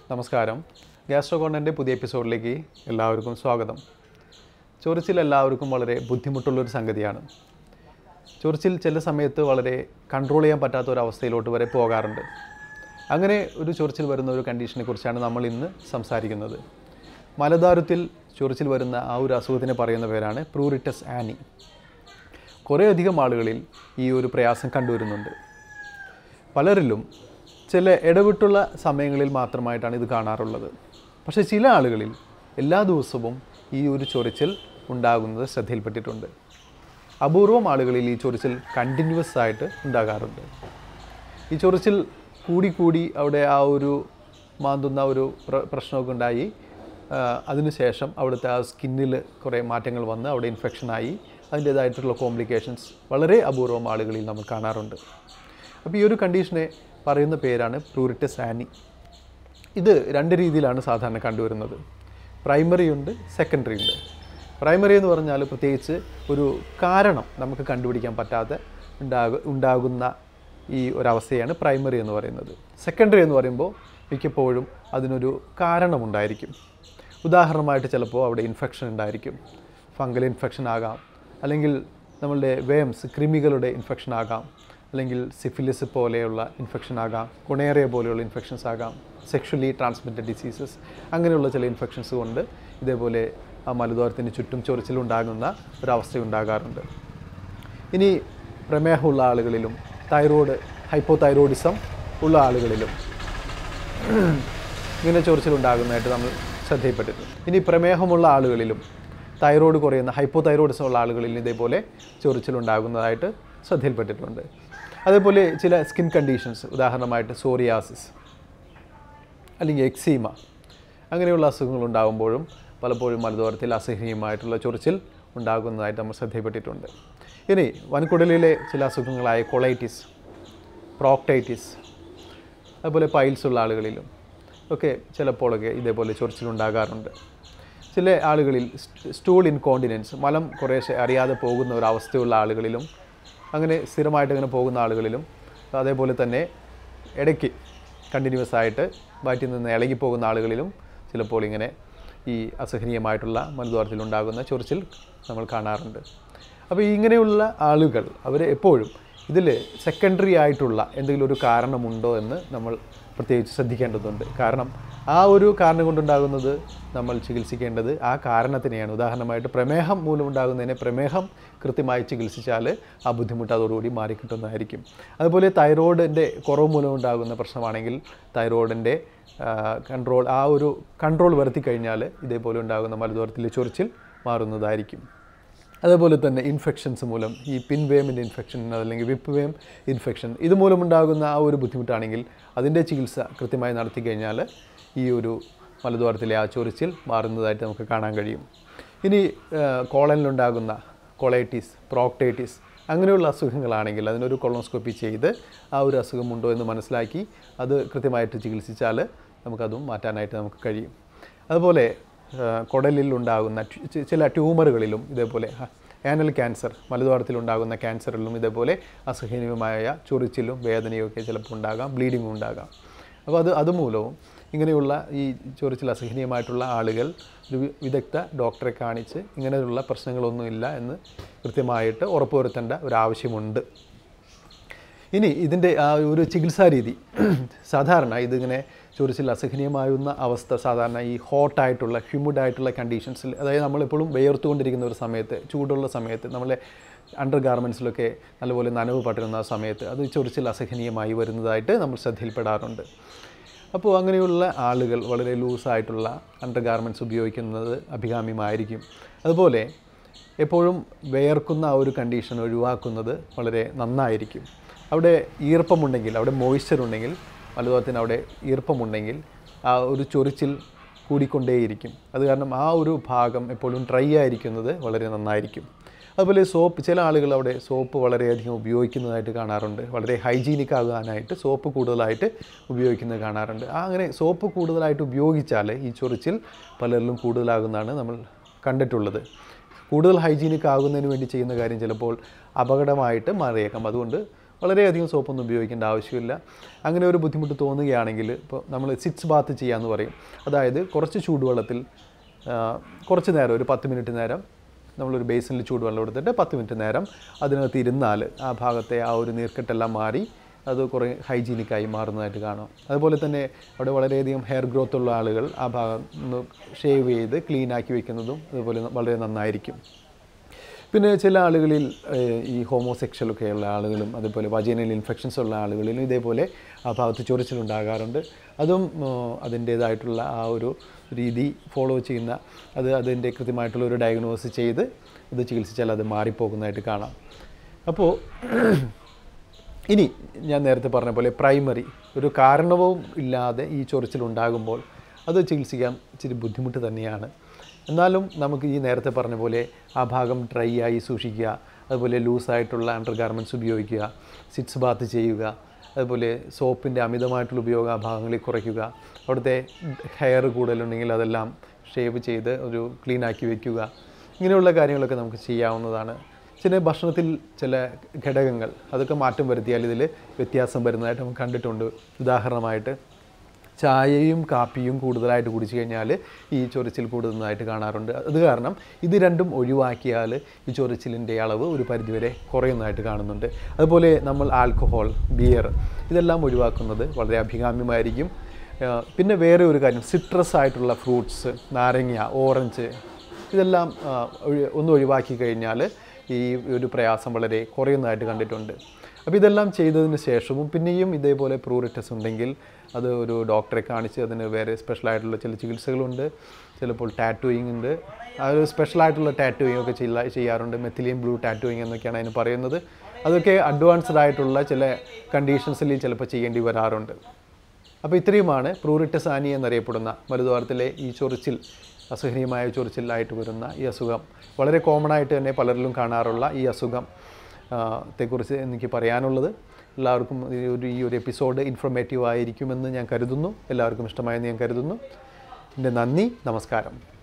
നമസ്കാരം ഗ്യാസ്ട്രോ കോണ്ടൻ്റെ പുതിയ എപ്പിസോഡിലേക്ക് എല്ലാവർക്കും സ്വാഗതം ചൊറിച്ചിൽ എല്ലാവർക്കും വളരെ ബുദ്ധിമുട്ടുള്ളൊരു സംഗതിയാണ് ചൊറിച്ചിൽ ചില സമയത്ത് വളരെ കൺട്രോൾ ചെയ്യാൻ പറ്റാത്ത ഒരു അവസ്ഥയിലോട്ട് വരെ പോകാറുണ്ട് അങ്ങനെ ഒരു ചൊറിച്ചിൽ വരുന്ന ഒരു കണ്ടീഷനെ കുറിച്ചാണ് നമ്മൾ ഇന്ന് സംസാരിക്കുന്നത് മലദ്വാരത്തിൽ ചൊറിച്ചിൽ വരുന്ന ആ ഒരു അസുഖത്തിനെ പറയുന്ന പേരാണ് പ്രൂറിറ്റസ് ആനി കുറേയധികം ആളുകളിൽ ഈ ഒരു പ്രയാസം കണ്ടുവരുന്നുണ്ട് പലരിലും ചില ഇടവിട്ടുള്ള സമയങ്ങളിൽ മാത്രമായിട്ടാണ് ഇത് കാണാറുള്ളത് പക്ഷേ ചില ആളുകളിൽ എല്ലാ ദിവസവും ഈ ഒരു ചൊറിച്ചിൽ ഉണ്ടാകുന്നത് ശ്രദ്ധയിൽപ്പെട്ടിട്ടുണ്ട് അപൂർവം ആളുകളിൽ ഈ ചൊറിച്ചിൽ കണ്ടിന്യൂസ് ആയിട്ട് ഉണ്ടാകാറുണ്ട് ഈ ചൊറിച്ചിൽ കൂടിക്കൂടി അവിടെ ആ ഒരു മാന്തുന്ന ഒരു പ്ര- പ്രശ്നമൊക്കെ ഉണ്ടായി ആ, അതിനുശേഷം അവിടുത്തെ ആ സ്കിന്നിൽ കുറേ മാറ്റങ്ങൾ വന്ന് അവിടെ ഇൻഫെക്ഷനായി അതിൻ്റേതായിട്ടുള്ള കോംപ്ലിക്കേഷൻസ് വളരെ അപൂർവം ആളുകളിൽ നമ്മൾ കാണാറുണ്ട് അപ്പോൾ ഈ ഒരു കണ്ടീഷനെ പറയുന്ന പേരാണ് പ്രൂറിറ്റസ് ആനി ഇത് രണ്ട് രീതിയിലാണ് സാധാരണ കണ്ടുവരുന്നത് പ്രൈമറി ഉണ്ട് സെക്കൻഡറി ഉണ്ട് പ്രൈമറി എന്ന് പറഞ്ഞാൽ പ്രത്യേകിച്ച് ഒരു കാരണം നമുക്ക് കണ്ടുപിടിക്കാൻ പറ്റാതെ ഉണ്ടാക ഉണ്ടാകുന്ന ഈ ഒരവസ്ഥയാണ് പ്രൈമറി എന്ന് പറയുന്നത് സെക്കൻഡറി എന്ന് പറയുമ്പോൾ മിക്കപ്പോഴും അതിനൊരു കാരണമുണ്ടായിരിക്കും ഉദാഹരണമായിട്ട് ചിലപ്പോൾ അവിടെ ഇൻഫെക്ഷൻ ഉണ്ടായിരിക്കും ഫംഗൽ ഇൻഫെക്ഷൻ ആകാം അല്ലെങ്കിൽ നമ്മളുടെ വേംസ് കൃമികളുടെ ഇൻഫെക്ഷൻ ആകാം അല്ലെങ്കിൽ സിഫിലിസ് പോലെയുള്ള ഇൻഫെക്ഷൻ ആകാം കൊണേറിയ പോലെയുള്ള ഇൻഫെക്ഷൻസ് ആകാം സെക്ഷലി ട്രാൻസ്മിറ്റഡ് ഡിസീസസ് അങ്ങനെയുള്ള ചില ഇൻഫെക്ഷൻസ് കൊണ്ട് ഇതേപോലെ ആ മലദ്വാരത്തിന് ചുറ്റും ചൊറിച്ചിലുണ്ടാകുന്ന ഒരവസ്ഥ ഉണ്ടാകാറുണ്ട് ഇനി പ്രമേഹമുള്ള ആളുകളിലും തൈറോയ്ഡ് ഹൈപ്പോതൈറോയിഡിസം ഉള്ള ആളുകളിലും ഇങ്ങനെ ചൊറിച്ചിലുണ്ടാകുന്നതായിട്ട് നമ്മൾ ശ്രദ്ധയിൽപ്പെട്ടിട്ടുണ്ട് ഇനി പ്രമേഹമുള്ള ആളുകളിലും തൈറോയ്ഡ് കുറയുന്ന ഹൈപ്പോ തൈറോയിഡിസം ഉള്ള ആളുകളിൽ ഇതേപോലെ ചൊറിച്ചിലുണ്ടാകുന്നതായിട്ട് ശ്രദ്ധയിൽപ്പെട്ടിട്ടുണ്ട് അതേപോലെ ചില സ്കിൻ കണ്ടീഷൻസ് ഉദാഹരണമായിട്ട് സോറിയാസിസ് അല്ലെങ്കിൽ എക്സീമ അങ്ങനെയുള്ള അസുഖങ്ങൾ ഉണ്ടാകുമ്പോഴും പലപ്പോഴും മലദ്വാരത്തിൽ അസഹനീയമായിട്ടുള്ള ചൊറിച്ചിൽ ഉണ്ടാകുന്നതായിട്ട് നമ്മൾ ശ്രദ്ധയിൽപ്പെട്ടിട്ടുണ്ട് ഇനി വൻകുടലിലെ ചില അസുഖങ്ങളായ കൊളൈറ്റിസ് പ്രോക്ടൈറ്റിസ് അതുപോലെ പൈൽസ് ഉള്ള ആളുകളിലും ഒക്കെ ചിലപ്പോഴൊക്കെ ഇതേപോലെ ചൊറിച്ചിലുണ്ടാകാറുണ്ട് ചില ആളുകളിൽ സ്റ്റ്- സ്റ്റൂൾ ഇൻകോണ്ടിനൻസ് മലം കുറേശ്ശെ അറിയാതെ പോകുന്ന ഒരു അവസ്ഥയുള്ള ആളുകളിലും അങ്ങനെ സ്ഥിരമായിട്ട് ഇങ്ങനെ പോകുന്ന ആളുകളിലും അതേപോലെ തന്നെ ഇടയ്ക്ക് കണ്ടിന്യൂസ് ആയിട്ട് വയറ്റിൽ നിന്ന് ഇളകി പോകുന്ന ആളുകളിലും ചിലപ്പോൾ ഇങ്ങനെ ഈ അസഹനീയമായിട്ടുള്ള മലദ്വാരത്തിലുണ്ടാകുന്ന ചൊറിച്ചിൽ നമ്മൾ കാണാറുണ്ട് അപ്പോൾ ഇങ്ങനെയുള്ള ആളുകൾ അവർ എപ്പോഴും ഇതിൽ സെക്കൻഡറി ആയിട്ടുള്ള എന്തെങ്കിലും ഒരു കാരണമുണ്ടോ എന്ന് നമ്മൾ പ്രത്യേകിച്ച് ശ്രദ്ധിക്കേണ്ടതുണ്ട് കാരണം ആ ഒരു കാരണം കൊണ്ടുണ്ടാകുന്നത് നമ്മൾ ചികിത്സിക്കേണ്ടത് ആ കാരണത്തിനെയാണ് ഉദാഹരണമായിട്ട് പ്രമേഹം മൂലമുണ്ടാകുന്നതിനെ പ്രമേഹം കൃത്യമായി ചികിത്സിച്ചാൽ ആ ബുദ്ധിമുട്ട് അതോടുകൂടി മാറിക്കിട്ടുന്നതായിരിക്കും അതുപോലെ തൈറോയിഡിൻ്റെ കുറവ് മൂലമുണ്ടാകുന്ന പ്രശ്നമാണെങ്കിൽ തൈറോയിഡിൻ്റെ കൺട്രോൾ ആ ഒരു കൺട്രോൾ വരുത്തി കഴിഞ്ഞാൽ ഇതേപോലെ ഉണ്ടാകുന്ന മലദ്വാരത്തിലെ ചൊറിച്ചിൽ മാറുന്നതായിരിക്കും അതേപോലെ തന്നെ ഇൻഫെക്ഷൻസ് മൂലം ഈ പിൻവേമിൻ്റെ ഇൻഫെക്ഷൻ അല്ലെങ്കിൽ വിപ്പ് വേം ഇൻഫെക്ഷൻ ഇതുമൂലമുണ്ടാകുന്ന ആ ഒരു ബുദ്ധിമുട്ടാണെങ്കിൽ അതിൻ്റെ ചികിത്സ കൃത്യമായി നടത്തി കഴിഞ്ഞാൽ ഈ ഒരു മലദ്വാരത്തിലെ ആ ചൊറിച്ചിൽ മാറുന്നതായിട്ട് നമുക്ക് കാണാൻ കഴിയും ഇനി കോളനിലുണ്ടാകുന്ന കൊളൈറ്റിസ് പ്രോക്ടൈറ്റിസ് അങ്ങനെയുള്ള അസുഖങ്ങളാണെങ്കിൽ അതിനൊരു കൊളോസ്കോപ്പി ചെയ്ത് ആ ഒരു അസുഖമുണ്ടോ എന്ന് മനസ്സിലാക്കി അത് കൃത്യമായിട്ട് ചികിത്സിച്ചാൽ നമുക്കതും മാറ്റാനായിട്ട് നമുക്ക് കഴിയും അതുപോലെ ആ, കുടലിൽ ഉണ്ടാകുന്ന ട്യു- ചി- ചില ട്യൂമറുകളിലും ഇതേപോലെ ആനൽ ക്യാൻസർ മലദ്വാരത്തിലുണ്ടാകുന്ന ക്യാൻസറിലും ഇതേപോലെ അസഹനീയമായ ചൊറിച്ചിലും വേദനയും ഒക്കെ ചിലപ്പോൾ ഉണ്ടാകാം ബ്ലീഡിങ്ങും ഉണ്ടാകാം അപ്പോൾ അത് അതുമൂലവും ഇങ്ങനെയുള്ള ഈ ചൊറിച്ചിൽ അസഹനീയമായിട്ടുള്ള ആളുകൾ ഒരു വി- വിദഗ്ധ ഡോക്ടറെ കാണിച്ച് ഇങ്ങനെയുള്ള പ്രശ്നങ്ങളൊന്നുമില്ല എന്ന് കൃത്യമായിട്ട് ഉറപ്പുവരുത്തേണ്ട ഒരു ആവശ്യമുണ്ട് ഇനി ഇതിൻ്റെ ആ ഒരു ചികിത്സാ രീതി സാധാരണ ഇതിങ്ങനെ ചൊറിച്ചിൽ അസഹനീയമാകുന്ന അവസ്ഥ സാധാരണ ഈ ഹോട്ടായിട്ടുള്ള ഹ്യൂമിഡായിട്ടുള്ള കണ്ടീഷൻസിൽ അതായത് നമ്മളെപ്പോഴും വേർത്തുകൊണ്ടിരിക്കുന്ന ഒരു സമയത്ത് ചൂടുള്ള സമയത്ത് നമ്മളെ അണ്ടർ ഗാർമെൻറ്റ്സിലൊക്കെ നല്ലപോലെ നനവ് പടരുന്ന ആ സമയത്ത് അത് ചൊറിച്ചിൽ അസഹനീയമായി വരുന്നതായിട്ട് നമ്മൾ ശ്രദ്ധയിൽപ്പെടാറുണ്ട് അപ്പോൾ അങ്ങനെയുള്ള ആളുകൾ വളരെ ലൂസായിട്ടുള്ള അണ്ടർ ഗാർമെൻറ്റ്സ് ഉപയോഗിക്കുന്നത് അഭികാമ്യമായിരിക്കും അതുപോലെ എപ്പോഴും വേർക്കുന്ന ആ ഒരു കണ്ടീഷൻ ഒഴിവാക്കുന്നത് വളരെ നന്നായിരിക്കും അവിടെ ഈർപ്പമുണ്ടെങ്കിൽ അവിടെ മോയ്സ്ചർ ഉണ്ടെങ്കിൽ മലദ്വാരത്തിന് അവിടെ ഈർപ്പമുണ്ടെങ്കിൽ ആ ഒരു ചൊറിച്ചിൽ കൂടിക്കൊണ്ടേയിരിക്കും അത് കാരണം ആ ഒരു ഭാഗം എപ്പോഴും ഡ്രൈ ആയിരിക്കുന്നത് വളരെ നന്നായിരിക്കും അതുപോലെ സോപ്പ് ചില ആളുകൾ അവിടെ സോപ്പ് വളരെയധികം ഉപയോഗിക്കുന്നതായിട്ട് കാണാറുണ്ട് വളരെ ഹൈജീനിക് ആകാനായിട്ട് സോപ്പ് കൂടുതലായിട്ട് ഉപയോഗിക്കുന്നത് കാണാറുണ്ട് ആ അങ്ങനെ സോപ്പ് കൂടുതലായിട്ട് ഉപയോഗിച്ചാൽ ഈ ചൊറിച്ചിൽ പലരിലും കൂടുതലാകുന്നതാണ് നമ്മൾ കണ്ടിട്ടുള്ളത് കൂടുതൽ ഹൈജീനിക് ആകുന്നതിന് വേണ്ടി ചെയ്യുന്ന കാര്യം ചിലപ്പോൾ അപകടമായിട്ട് മാറിയേക്കാം അതുകൊണ്ട് വളരെയധികം സോപ്പൊന്നും ഉപയോഗിക്കേണ്ട ആവശ്യമില്ല അങ്ങനെ ഒരു ബുദ്ധിമുട്ട് തോന്നുകയാണെങ്കിൽ ഇപ്പോൾ നമ്മൾ സിക്സ് ബാത്ത് ചെയ്യാമെന്ന് പറയും അതായത് കുറച്ച് ചൂടുവെള്ളത്തിൽ ആ, കുറച്ച് നേരം ഒരു പത്ത് മിനിറ്റ് നേരം നമ്മളൊരു ബേസിനിൽ ചൂടുവെള്ളം എടുത്തിട്ട് പത്ത് മിനിറ്റ് നേരം അതിനകത്ത് ഇരുന്നാൽ ആ ഭാഗത്തെ ആ ഒരു നീർക്കെട്ടെല്ലാം മാറി അത് കുറേ ഹൈജീനിക്കായി മാറുന്നതായിട്ട് കാണാം അതുപോലെ തന്നെ അവിടെ വളരെയധികം ഹെയർ ഗ്രോത്ത് ഉള്ള ആളുകൾ ആ ഭാഗം ഒന്ന് ഷേവ് ചെയ്ത് ക്ലീൻ ആക്കി വെക്കുന്നതും അതുപോലെ വളരെ നന്നായിരിക്കും പിന്നെ ചില ആളുകളിൽ ഏഹ്, ഈ ഹോമോസെക്ഷൽ ഒക്കെ ഉള്ള ആളുകളും അതുപോലെ വജൈനൽ ഇൻഫെക്ഷൻസ് ഉള്ള ആളുകളിലും ഇതേപോലെ ആ ഭാഗത്ത് ചൊറിച്ചിലുണ്ടാകാറുണ്ട് അതും ഏഹ്, അതിൻ്റേതായിട്ടുള്ള ആ ഒരു രീതി ഫോളോ ചെയ്യുന്ന അത് അതിൻ്റെ കൃത്യമായിട്ടുള്ള ഒരു ഡയഗ്നോസ് ചെയ്ത് ഇത് ചികിത്സിച്ചാൽ അത് മാറിപ്പോകുന്നതായിട്ട് കാണാം അപ്പോൾ ഇനി ഞാൻ നേരത്തെ പറഞ്ഞ പോലെ പ്രൈമറി ഒരു കാരണവും ഇല്ലാതെ ഈ ചൊറിച്ചിലുണ്ടാകുമ്പോൾ അത് ചികിത്സിക്കാൻ ഇച്ചിരി ബുദ്ധിമുട്ട് തന്നെയാണ് എന്നാലും നമുക്ക് ഈ നേരത്തെ പറഞ്ഞ പോലെ ആ ഭാഗം ഡ്രൈ ആയി സൂക്ഷിക്കുക അതുപോലെ ലൂസായിട്ടുള്ള അണ്ടർ ഗാർമെൻറ്റ്സ് ഉപയോഗിക്കുക സിറ്റ്സ് ബാത്ത് ചെയ്യുക അതുപോലെ സോപ്പിൻ്റെ അമിതമായിട്ടുള്ള ഉപയോഗം ആ ഭാഗങ്ങളിൽ കുറയ്ക്കുക അവിടുത്തെ ഹെയർ കൂടുതലുണ്ടെങ്കിൽ അതെല്ലാം ഷേവ് ചെയ്ത് ഒരു ക്ലീൻ ആക്കി വെക്കുക ഇങ്ങനെയുള്ള കാര്യങ്ങളൊക്കെ നമുക്ക് ചെയ്യാവുന്നതാണ് ചില ഭക്ഷണത്തിൽ ചില ഘടകങ്ങൾ അതൊക്കെ മാറ്റം വരുത്തിയാൽ ഇതിൽ വ്യത്യാസം വരുന്നതായിട്ട് നമുക്ക് കണ്ടിട്ടുണ്ട് ഉദാഹരണമായിട്ട് ചായയും കാപ്പിയും കൂടുതലായിട്ട് കുടിച്ചു കഴിഞ്ഞാൽ ഈ ചൊറിച്ചിൽ കൂടുന്നതായിട്ട് കാണാറുണ്ട് അത് കാരണം ഇത് രണ്ടും ഒഴിവാക്കിയാൽ ഈ ചൊറിച്ചിലിൻ്റെ അളവ് ഒരു പരിധിവരെ കുറയുന്നതായിട്ട് കാണുന്നുണ്ട് അതുപോലെ നമ്മൾ ആൽക്കഹോൾ ബിയർ ഇതെല്ലാം ഒഴിവാക്കുന്നത് വളരെ അഭികാമ്യമായിരിക്കും ആ, പിന്നെ വേറെ ഒരു കാര്യം സിട്രസ് ആയിട്ടുള്ള ഫ്രൂട്ട്സ് നാരങ്ങ ഓറഞ്ച് ഇതെല്ലാം ആ, ഒഴി- ഒന്ന് ഒഴിവാക്കി കഴിഞ്ഞാൽ ഈ ഒരു പ്രയാസം വളരെ കുറയുന്നതായിട്ട് കണ്ടിട്ടുണ്ട് അപ്പോൾ ഇതെല്ലാം ചെയ്തതിന് ശേഷവും പിന്നെയും ഇതേപോലെ പ്രൂറിറ്റസ് ഉണ്ടെങ്കിൽ അത് ഒരു ഡോക്ടറെ കാണിച്ച് അതിന് വേറെ സ്പെഷ്യലായിട്ടുള്ള ചില ചികിത്സകളുണ്ട് ചിലപ്പോൾ ടാറ്റൂയിങ് ഉണ്ട് ആ ഒരു സ്പെഷ്യലായിട്ടുള്ള ടാറ്റൂയിങ് ഒക്കെ ചെയ്യ ചെയ്യാറുണ്ട് മെത്തിലിയൻ ബ്ലൂ ടാറ്റൂയിങ് എന്നൊക്കെയാണ് അതിന് പറയുന്നത് അതൊക്കെ അഡ്വാൻസ്ഡ് ആയിട്ടുള്ള ചില കണ്ടീഷൻസിൽ ചിലപ്പോൾ ചെയ്യേണ്ടി വരാറുണ്ട് അപ്പോൾ ഇത്രയുമാണ് പ്രൂറിറ്റസ് ആനി എന്നറിയപ്പെടുന്ന മരുദ്വാരത്തിലെ ഈ ചൊറിച്ചിൽ അസഹനീയമായ ചൊറിച്ചിലായിട്ട് വരുന്ന ഈ അസുഖം വളരെ കോമൺ ആയിട്ട് തന്നെ പലരിലും കാണാറുള്ള ഈ അസുഖം ആ, ത്തെക്കുറിച്ച് എനിക്ക് പറയാനുള്ളത് എല്ലാവർക്കും ഈ ഒരു ഈ ഒരു എപ്പിസോഡ് ഇൻഫോർമേറ്റീവ് ആയിരിക്കുമെന്ന് ഞാൻ കരുതുന്നു എല്ലാവർക്കും ഇഷ്ടമായെന്ന് ഞാൻ കരുതുന്നു എൻ്റെ നന്ദി നമസ്കാരം